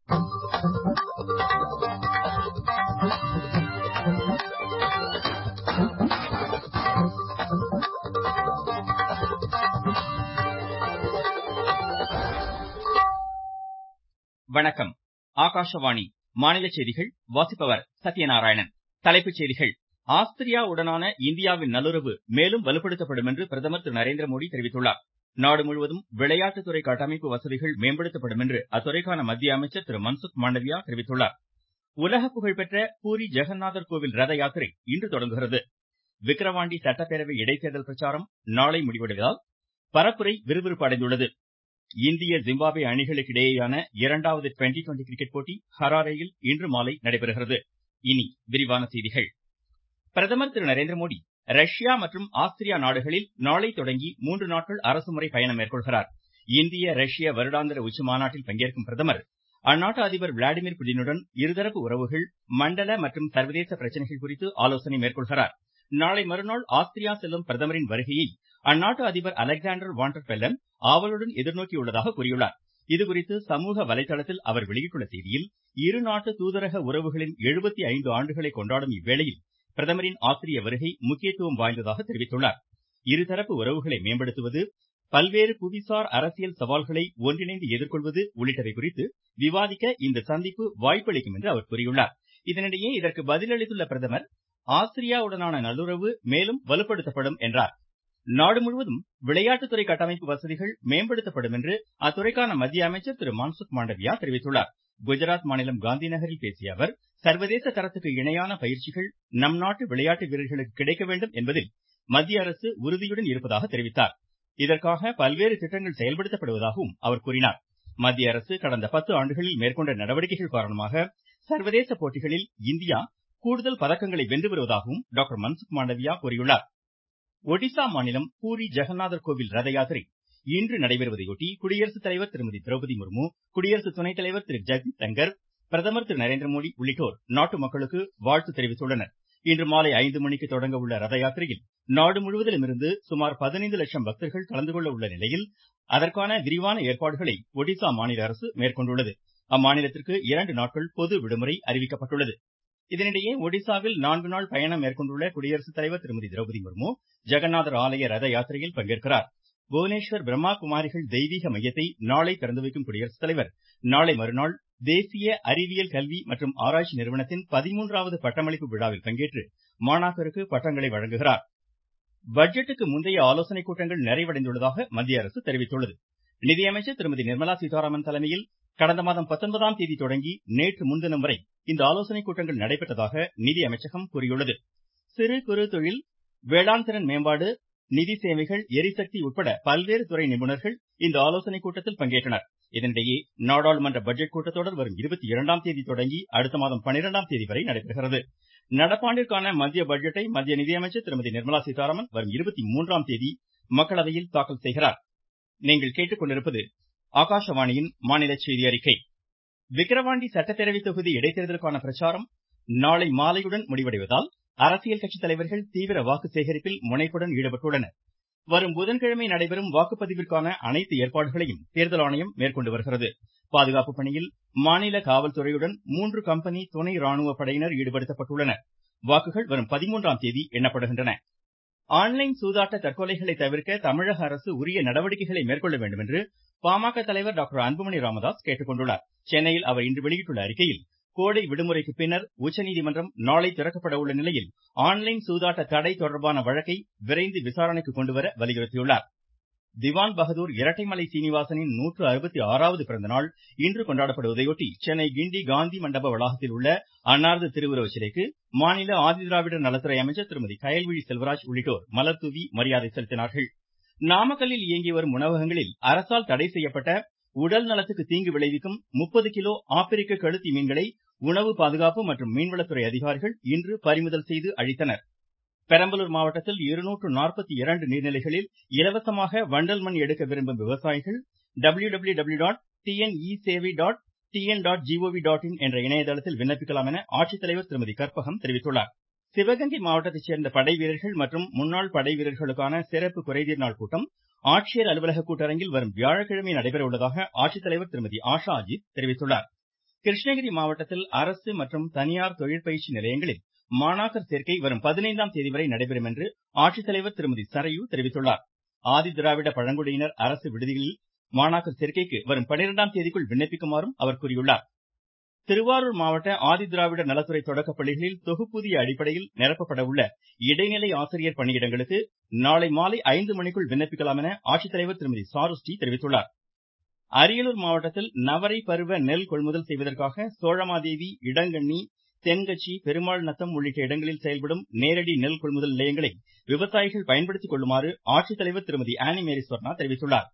வணக்கம் ஆகாஷவாணி மாநில செய்திகள் வாசிப்பவர் சத்யநாராயணன் தலைப்புச் செய்திகள் ஆஸ்திரியா உடனான இந்தியாவின் நல்லுறவு மேலும் வலுப்படுத்தப்படும் என்று பிரதமர் திரு நரேந்திரமோடி தெரிவித்துள்ளார் நாடு முழுவதும் விளையாட்டுத்துறை கட்டமைப்பு வசதிகள் மேம்படுத்தப்படும் என்று அத்துறைக்கான மத்திய அமைச்சர் திரு மன்சுக் மாண்டவியா தெரிவித்துள்ளார் உலக புகழ்பெற்ற பூரி ஜெகநாதர் கோவில் ரத யாத்திரை இன்று தொடங்குகிறது விக்கிரவாண்டி சட்டப்பேரவை இடைத்தேர்தல் பிரச்சாரம் நாளை முடிவடைவதால் பரப்புரை விறுவிறுப்பு அடைந்துள்ளது இந்திய ஜிம்பாப்வே அணிகளுக்கு இடையேயான இரண்டாவது ட்வெண்ட்டி ட்வெண்ட்டி கிரிக்கெட் போட்டி ஹராரேயில் இன்று மாலை நடைபெறுகிறது இனி விரிவான செய்திகள் பிரதமர் திரு நரேந்திரமோடி ரஷ்யா மற்றும் ஆஸ்திரியா நாடுகளில் நாளை தொடங்கி மூன்று நாட்கள் அரசுமுறை பயணம் மேற்கொள்கிறார் இந்திய ரஷ்ய வருடாந்திர உச்சி மாநாட்டில் பங்கேற்கும் பிரதமர் அந்நாட்டு அதிபர் விளாடிமிர் புடினுடன் இருதரப்பு உறவுகள் மண்டல மற்றும் சர்வதேச பிரச்சனைகள் குறித்து ஆலோசனை மேற்கொள்கிறார் நாளை மறுநாள் ஆஸ்திரியா செல்லும் பிரதமரின் வருகையை அந்நாட்டு அதிபர் அலெக்சாண்டர் வாண்டர் பெல்லன் ஆவலுடன் எதிர்நோக்கியுள்ளதாக கூறியுள்ளார் இதுகுறித்து சமூக வலைதளத்தில் அவர் வெளியிட்டுள்ள செய்தியில் இருநாட்டு தூதரக உறவுகளின் எழுபத்தி ஐந்து ஆண்டுகளை கொண்டாடும் இவ்வேளையில் பிரதமரின் ஆஸ்திரிய வருகை முக்கியத்துவம் வாய்ந்ததாக தெரிவித்துள்ளார் இருதரப்பு உறவுகளை மேம்படுத்துவது பல்வேறு புவிசார் அரசியல் சவால்களை ஒன்றிணைந்து எதிர்கொள்வது உள்ளிட்டவை குறித்து விவாதிக்க இந்த சந்திப்பு வாய்ப்பளிக்கும் என்று அவர் கூறியுள்ளார் இதனிடையே இதற்கு பதிலளித்துள்ள பிரதமர் ஆஸ்திரியாவுடனான நல்லுறவு மேலும் வலுப்படுத்தப்படும் என்றார் நாடு முழுவதும் விளையாட்டுத்துறை கட்டமைப்பு வசதிகள் மேம்படுத்தப்படும் என்று அத்துறைக்கான மத்திய அமைச்சர் திரு மன்சுக் மாண்டவியா தெரிவித்துள்ளார் குஜராத் மாநிலம் காந்தி நகரில் பேசிய அவர் சர்வதேச தரத்துக்கு இணையான பயிற்சிகள் நம் நாட்டு விளையாட்டு வீரர்களுக்கு கிடைக்க வேண்டும் என்பதில் மத்திய அரசு உறுதியுடன் இருப்பதாக தெரிவித்தார் இதற்காக பல்வேறு திட்டங்கள் செயல்படுத்தப்படுவதாகவும் அவர் கூறினார் மத்திய அரசு கடந்த பத்து ஆண்டுகளில் மேற்கொண்ட நடவடிக்கைகள் காரணமாக சர்வதேச போட்டிகளில் இந்தியா கூடுதல் பதக்கங்களை வென்று வருவதாகவும் டாக்டர் மன்சுக் மாண்டவியா கூறியுள்ளார் ஒடிசா மாநிலம் பூரி ஜெகநாதர் கோவில் ரத யாத்திரை இன்று நடைபெறுவதையொட்டி குடியரசுத் தலைவர் திருமதி திரௌபதி முர்மு குடியரசு துணைத் தலைவர் திரு ஜெகதீப் தங்கர் பிரதமர் திரு நரேந்திரமோடி உள்ளிட்டோர் நாட்டு மக்களுக்கு வாழ்த்து தெரிவித்துள்ளனர் இன்று மாலை ஐந்து மணிக்கு தொடங்க உள்ள ரத யாத்திரையில் நாடு முழுவதிலும் இருந்து சுமார் பதினைந்து லட்சம் பக்தர்கள் கலந்து கொள்ள உள்ள நிலையில் அதற்கான விரிவான ஏற்பாடுகளை ஒடிசா மாநில அரசு மேற்கொண்டுள்ளது அம்மாநிலத்திற்கு இரண்டு நாட்கள் பொது விடுமுறை அறிவிக்கப்பட்டுள்ளது இதனிடையே ஒடிசாவில் நான்கு நாள் பயணம் மேற்கொண்டுள்ள குடியரசுத் தலைவர் திருமதி திரௌபதி முர்மு ஜெகநாதர் ஆலய ரத யாத்திரையில் பங்கேற்கிறார் புவனேஸ்வர் பிரம்மா குமாரிகள் தெய்வீக மையத்தை நாளை திறந்து வைக்கும் குடியரசுத் தலைவர் நாளை மறுநாள் தேசிய அறிவியல் கல்வி மற்றும் ஆராய்ச்சி நிறுவனத்தின் பதிமூன்றாவது பட்டமளிப்பு விழாவில் பங்கேற்று மாணாக்கருக்கு பட்டங்களை வழங்குகிறார் பட்ஜெட்டுக்கு முந்தைய ஆலோசனைக் கூட்டங்கள் நிறைவடைந்துள்ளதாக மத்திய அரசு தெரிவித்துள்ளது நிதியமைச்சர் திருமதி நிர்மலா சீதாராமன் தலைமையில் கடந்த மாதம் பத்தொன்பதாம் தேதி தொடங்கி நேற்று முன்தினம் வரை இந்த ஆலோசனைக் கூட்டங்கள் நடைபெற்றதாக நிதி அமைச்சகம் கூறியுள்ளது சிறு குறு தொழில் வேளாண் திறன் மேம்பாடு நிதி சேவைகள் எரிசக்தி உட்பட பல்வேறு துறை நிபுணர்கள் இந்த ஆலோசனைக் கூட்டத்தில் பங்கேற்றனர் இதனிடையே நாடாளுமன்ற பட்ஜெட் கூட்டத்தொடர் வரும் இருபத்தி இரண்டாம் தேதி தொடங்கி அடுத்த மாதம் பனிரெண்டாம் தேதி வரை நடைபெறுகிறது நடப்பாண்டிற்கான மத்திய பட்ஜெட்டை மத்திய நிதியமைச்சர் திருமதி நிர்மலா சீதாராமன் வரும் இருபத்தி மூன்றாம் தேதி மக்களவையில் தாக்கல் செய்கிறார் நீங்கள் கேட்டுக்கொண்டிருப்பது ஆகாஷவாணியின் மாநில செய்தி அறிக்கை விக்கிரவாண்டி சட்டப்பேரவை தொகுதி இடைத்தேர்தலுக்கான பிரச்சாரம் நாளை மாலையுடன் முடிவடைவதால் அரசியல் கட்சி தலைவர்கள் தீவிர வாக்கு சேகரிப்பில் முனைப்புடன் ஈடுபட்டுள்ளனர் வரும் புதன்கிழமை நடைபெறும் வாக்குப்பதிவிற்கான அனைத்து ஏற்பாடுகளையும் தேர்தல் ஆணையம் மேற்கொண்டு வருகிறது பாதுகாப்பு பணியில் மாநில காவல்துறையுடன் மூன்று கம்பெனி துணை ராணுவ படையினர் ஈடுபடுத்தப்பட்டுள்ளனர் வாக்குகள் வரும் பதிமூன்றாம் தேதி எண்ணப்படுகின்றன ஆன்லைன் சூதாட்ட தற்கொலைகளை தவிர்க்க தமிழக அரசு உரிய நடவடிக்கைகளை மேற்கொள்ள வேண்டும் என்று பாமக தலைவர் டாக்டர் அன்புமணி ராமதாஸ் கேட்டுக்கொண்டுள்ளார் சென்னையில் அவர் இன்று வெளியிட்டுள்ள அறிக்கையில் கோடை விடுமுறைக்கு பின்னர் உச்சநீதிமன்றம் நாளை திறக்கப்பட உள்ள நிலையில் ஆன்லைன் சூதாட்ட தடை தொடர்பான வழக்கை விரைந்து விசாரணைக்கு கொண்டுவர வலியுறுத்தியுள்ளார் திவான் பகதூர் இரட்டைமலை சீனிவாசனின் நூற்று அறுபத்தி ஆறாவது பிறந்த நாள் இன்று கொண்டாடப்படுவதையொட்டி சென்னை கிண்டி காந்தி மண்டப வளாகத்தில் உள்ள அன்னாரது திருவுருவ சிலைக்கு மாநில ஆதிதிராவிடர் நலத்துறை அமைச்சர் திருமதி கயல்விழி செல்வராஜ் உள்ளிட்டோர் மலர் தூவி மரியாதை செலுத்தினார்கள் நாமக்கல்லில் இயங்கி வரும் உணவகங்களில் அரசால் தடை செய்யப்பட்ட உடல் நலத்துக்கு தீங்கு விளைவிக்கும் முப்பது கிலோ ஆப்பிரிக்க கழுத்தி மீன்களை உணவு பாதுகாப்பு மற்றும் மீன்வளத்துறை அதிகாரிகள் இன்று பறிமுதல் செய்து அழித்தனர் பெரம்பலூர் மாவட்டத்தில் இருநூற்று நாற்பத்தி இரண்டு நீர்நிலைகளில் இலவசமாக வண்டல் மண் எடுக்க விரும்பும் விவசாயிகள் W W W dot T N E sevai dot T N dot G O V dot in என்ற இணையதளத்தில் விண்ணப்பிக்கலாம் என ஆட்சித்தலைவர் திருமதி கற்பகம் தெரிவித்துள்ளார் சிவகங்கை மாவட்டத்தைச் சேர்ந்த படை வீரர்கள் மற்றும் முன்னாள் படை வீரர்களுக்கான சிறப்பு குறைதீர் நாள் கூட்டம் ஆட்சியர் அலுவலக கூட்டரங்கில் வரும் வியாழக்கிழமை நடைபெற உள்ளதாக ஆட்சித்தலைவர் திருமதி ஆஷா அஜித் தெரிவித்துள்ளார் கிருஷ்ணகிரி மாவட்டத்தில் அரசு மற்றும் தனியார் தொழிற்பயிற்சி நிலையங்களில் மாணாக்கர் சேர்க்கை வரும் பதினைந்தாம் தேதி வரை நடைபெறும் என்று ஆட்சித்தலைவர் திருமதி சரையு தெரிவித்துள்ளார் ஆதிதிராவிட பழங்குடியினர் அரசு விடுதிகளில் மாணாக்கர் சேர்க்கைக்கு வரும் பனிரெண்டாம் தேதிக்குள் விண்ணப்பிக்குமாறும் அவர் கூறியுள்ளார் திருவாரூர் மாவட்ட ஆதிதிராவிட நலத்துறை தொடக்கப் பள்ளிகளில் தொகுப்பூதிய அடிப்படையில் நிரப்பப்பட உள்ள இடைநிலை ஆசிரியர் பணியிடங்களுக்கு நாளை மாலை ஐந்து மணிக்குள் விண்ணப்பிக்கலாம் என ஆட்சித்தலைவர் திருமதி சாருஸ்ரீ தெரிவித்துள்ளார் அரியலூர் மாவட்டத்தில் நவரை பருவ நெல் கொள்முதல் செய்வதற்காக சோழமாதேவி இடங்கண்ணி தென்கட்சி பெருமாள் நத்தம் உள்ளிட்ட இடங்களில் செயல்படும் நேரடி நெல் கொள்முதல் நிலையங்களை விவசாயிகள் பயன்படுத்திக் கொள்ளுமாறு ஆட்சித்தலைவர் திருமதி ஆனி மேரி ஸ்வர்ணா தெரிவித்துள்ளார்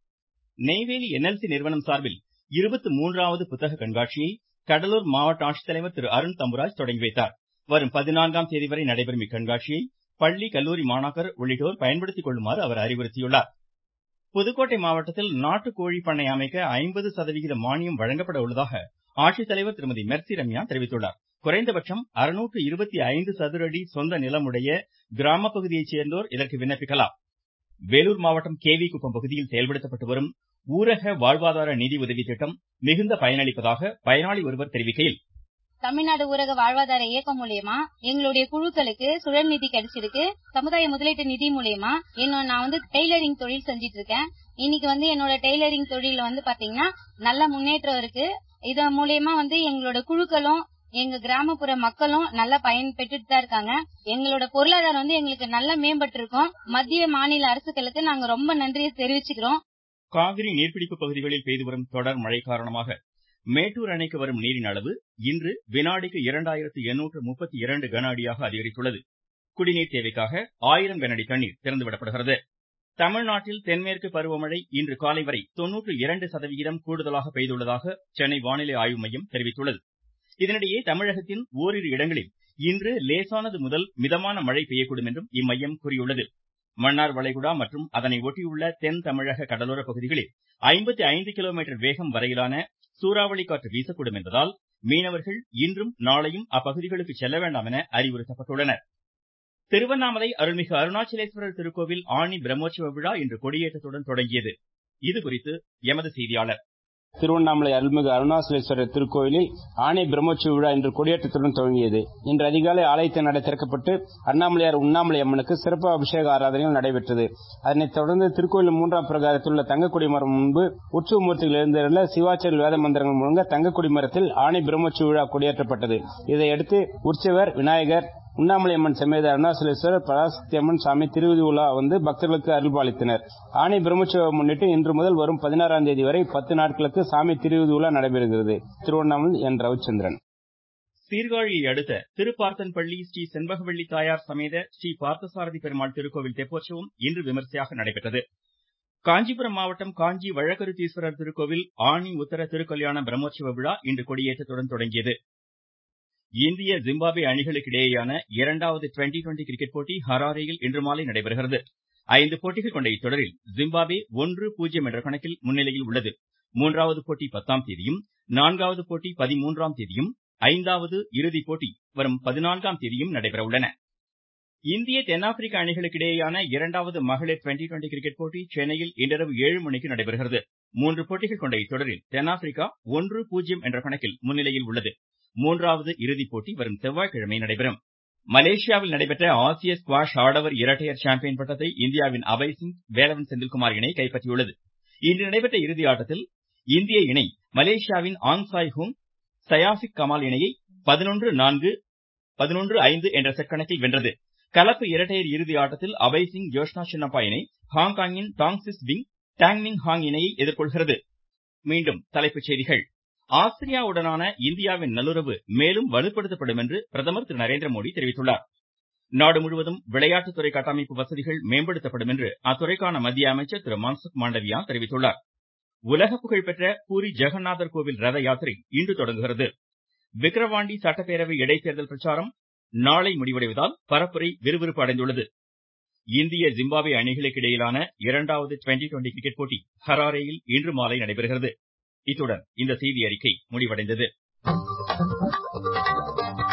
நெய்வேலி என்எல்சி நிறுவனம் சார்பில் இருபத்தி மூன்றாவது புத்தக கண்காட்சியை கடலூர் மாவட்ட ஆட்சித்தலைவர் திரு அருண் தம்புராஜ் தொடங்கி வைத்தார் வரும் பதினான்காம் தேதி வரை நடைபெறும் இக்கண்காட்சியை பள்ளி கல்லூரி மாணாக்கர் உள்ளிட்டோர் பயன்படுத்திக் கொள்ளுமாறு அவர் அறிவுறுத்தியுள்ளார் புதுக்கோட்டை மாவட்டத்தில் நாட்டுக்கோழி பண்ணை அமைக்க ஐம்பது சதவிகித மானியம் வழங்கப்பட உள்ளதாக ஆட்சித்தலைவர் திருமதி மெர்சி ரம்யா தெரிவித்துள்ளார் குறைந்தபட்சம் அறுநூற்று இருபத்தி ஐந்து சதுர அடி சொந்த நிலமுடைய கிராம பகுதியைச் சேர்ந்தோர் இதற்கு விண்ணப்பிக்கலாம் வேலூர் மாவட்டம் கேவி குப்பம் பகுதியில் செயல்படுத்தப்பட்டு வரும் ஊரக வாழ்வாதார நிதி உதவி திட்டம் மிகுந்த பயனளிப்பதாக பயனாளி ஒருவர் தெரிவிக்கையில் தமிழ்நாடு ஊரக வாழ்வாதார இயக்கம் மூலியமா எங்களுடைய குழுக்களுக்கு சுழல் நிதி கிடைச்சிருக்கு சமுதாய முதலீட்டு நிதி மூலியமா என்னோட நான் வந்து டெய்லரிங் தொழில் செஞ்சிட்டு இருக்கேன் இன்னைக்கு வந்து என்னோட டெய்லரிங் தொழில வந்து பாத்தீங்கன்னா நல்ல முன்னேற்றம் இருக்கு இதன் மூலியமா வந்து எங்களோட குழுக்களும் எங்க கிராமப்புற மக்களும் நல்ல பயன் பெற்றுட்டு தான் இருக்காங்க எங்களோட பொருளாதாரம் வந்து எங்களுக்கு நல்லா மேம்பட்டு இருக்கோம் மத்திய மாநில அரசுகளுக்கு நாங்க ரொம்ப நன்றியை தெரிவிச்சுக்கிறோம் காவிரி நீர்பிடிப்பு பகுதிகளில் பெய்து வரும் தொடர் மழை காரணமாக மேட்டூர் அணைக்கு வரும் நீரின் அளவு இன்று வினாடிக்கு இரண்டாயிரத்து எண்ணூற்று முப்பத்தி இரண்டு கன அடியாக அதிகரித்துள்ளது குடிநீர் தேவைக்காக ஆயிரம் கனஅடி தண்ணீர் திறந்துவிடப்படுகிறது தமிழ்நாட்டில் தென்மேற்கு பருவமழை இன்று காலை வரை தொன்னூற்று இரண்டு சதவிகிதம் கூடுதலாக பெய்துள்ளதாக சென்னை வானிலை ஆய்வு மையம் தெரிவித்துள்ளது இதனிடையே தமிழகத்தின் ஓரிரு இடங்களில் இன்று லேசானது முதல் மிதமான மழை பெய்யக்கூடும் என்றும் இம்மையம் கூறியுள்ளது மன்னார் வளைகுடா மற்றும் அதனை ஒட்டியுள்ள தென் தமிழக கடலோர பகுதிகளில் ஐம்பத்தி ஐந்து கிலோமீட்டர் வேகம் வரையிலான சூறாவளி காற்று வீசக்கூடும் என்பதால் மீனவர்கள் இன்றும் நாளையும் அப்பகுதிகளுக்கு செல்ல வேண்டாம் என அறிவுறுத்தப்பட்டுள்ளனர் திருவண்ணாமலை அருள்மிகு அருணாச்சலேஸ்வரர் திருக்கோவில் ஆணி பிரம்மோற்சவ விழா இன்று கொடியேற்றத்துடன் தொடங்கியது இதுகுறித்து எமது செய்தியாளர் திருவண்ணாமலை அருள்மிகு அருணாசலேஸ்வரர் திருக்கோயிலில் ஆணை பிரம்மோற்சவ விழா இன்று கொடியேற்றத்துடன் துவங்கியது இன்று அதிகாலை ஆலயத்தின் நடை திறக்கப்பட்டு அண்ணாமலையார் உண்ணாமலை அம்மனுக்கு சிறப்பு அபிஷேக ஆராதனைகள் நடைபெற்றது அதனைத் தொடர்ந்து திருக்கோயில் மூன்றாம் பிரகாரத்தில் உள்ள தங்கக்குடி மரம் முன்பு உற்சவ மூர்த்திகள் எழுந்திருந்த சிவாச்சல் வேத மந்திரங்கள் முழங்க தங்கக்குடி மரத்தில் ஆணை பிரம்மோற்சவ விழா கொடியேற்றப்பட்டது இதையடுத்து உற்சவர் விநாயகர் உண்ணாமலை அம்மன் சமேத அருணாசலேஸ்வரர் பராசக்தி அம்மன் சாமி திருவிதி உலா வந்து பக்தர்களுக்கு அருள்பாலித்தனர் ஆணை பிரம்மோற்சவம் முன்னிட்டு இன்று முதல் வரும் பதினாறாம் தேதி வரை பத்து நாட்களுக்கு சாமி திருவிதி உலா நடைபெறுகிறது திருவண்ணாமலை என் ரவிச்சந்திரன் சீர்காழியை அடுத்த திருப்பார்த்தன்பள்ளி ஸ்ரீ செண்பகவள்ளி தாயார் சமேத ஸ்ரீ பார்த்தசாரதி பெருமாள் திருக்கோவில் தெப்போற்சவம் இன்று விமர்சையாக நடைபெற்றது காஞ்சிபுரம் மாவட்டம் காஞ்சி வழக்கருத்தீஸ்வரர் திருக்கோவில் ஆணி உத்தர திருக்கல்யாண பிரம்மோற்சவ விழா இன்று கொடியேற்றத்துடன் தொடங்கியது இந்திய ஜிம்பாப்வே அணிகளுக்கு இடையேயான இரண்டாவது டுவெண்டி டுவெண்டி கிரிக்கெட் போட்டி ஹராரேயில் இன்று மாலை நடைபெறுகிறது ஐந்து போட்டிகள் கொண்ட இத்தொடரில் ஜிம்பாப்வே ஒன்று பூஜ்ஜியம் என்ற கணக்கில் முன்னிலையில் உள்ளது மூன்றாவது போட்டி பத்தாம் தேதியும் நான்காவது போட்டி பதிமூன்றாம் தேதியும் ஐந்தாவது இறுதிப் போட்டி வரும் பதினான்காம் தேதியும் நடைபெற உள்ளன இந்திய தென்னாப்பிரிக்க அணிகளுக்கு இடையேயான இரண்டாவது மகளிர் டுவெண்டி டுவெண்டி கிரிக்கெட் போட்டி சென்னையில் இன்றிரவு ஏழு மணிக்கு நடைபெறுகிறது மூன்று போட்டிகள் கொண்ட இத்தொடரில் தென்னாப்பிரிக்கா ஒன்று பூஜ்ஜியம் என்ற கணக்கில் முன்னிலையில் உள்ளது மூன்றாவது இறுதிப் போட்டி வரும் செவ்வாய்க்கிழமை நடைபெறும் மலேசியாவில் நடைபெற்ற ஆசிய ஸ்குவாஷ் ஆடவர் இரட்டையர் சாம்பியன் பட்டத்தை இந்தியாவின் அபய் சிங் வேலவன் செந்தில்குமார் இணை கைப்பற்றியுள்ளது இன்று நடைபெற்ற இறுதி ஆட்டத்தில் இந்திய இணை மலேசியாவின் ஆங் சாய் ஹூங் சயாஃபிக் கமால் இணையை பதினொன்று நான்கு பதினொன்று ஐந்து என்ற செட் கணக்கில் வென்றது கலப்பு இரட்டையர் இறுதி ஆட்டத்தில் அபய் சிங் ஜோஷ்னா சின்னப்பா இணை ஹாங்காங்கின் டாங்சிஸ் பிங் டாங்மிங் ஹாங் இணையை எதிர்கொள்கிறது மீண்டும் தலைப்புச் செய்திகள் ஆஸ்திரியாவுடனான இந்தியாவின் நல்லுறவு மேலும் வலுப்படுத்தப்படும் என்று பிரதமர் திரு நரேந்திர மோடி தெரிவித்துள்ளார் நாடு முழுவதும் விளையாட்டுத்துறை கட்டமைப்பு வசதிகள் மேம்படுத்தப்படும் என்று அத்துறைக்கான மத்திய அமைச்சர் திரு மன்சுக் மாண்டவியா தெரிவித்துள்ளார் உலக புகழ்பெற்ற பூரி ஜெகநாதர் கோவில் ரத யாத்திரை இன்று தொடங்குகிறது விக்கிரவாண்டி சட்டப்பேரவை இடைத்தேர்தல் பிரச்சாரம் நாளை முடிவடைவதால் பரப்புரை விறுவிறுப்பு அடைந்துள்ளது இந்திய ஜிம்பாப்வே அணிகளுக்கு இடையிலான இரண்டாவது டுவெண்டி டுவெண்டி கிரிக்கெட் போட்டி ஹராரேயில் இன்று மாலை நடைபெறுகிறது இத்துடன் இந்த செய்தி அறிக்கை முடிவடைந்தது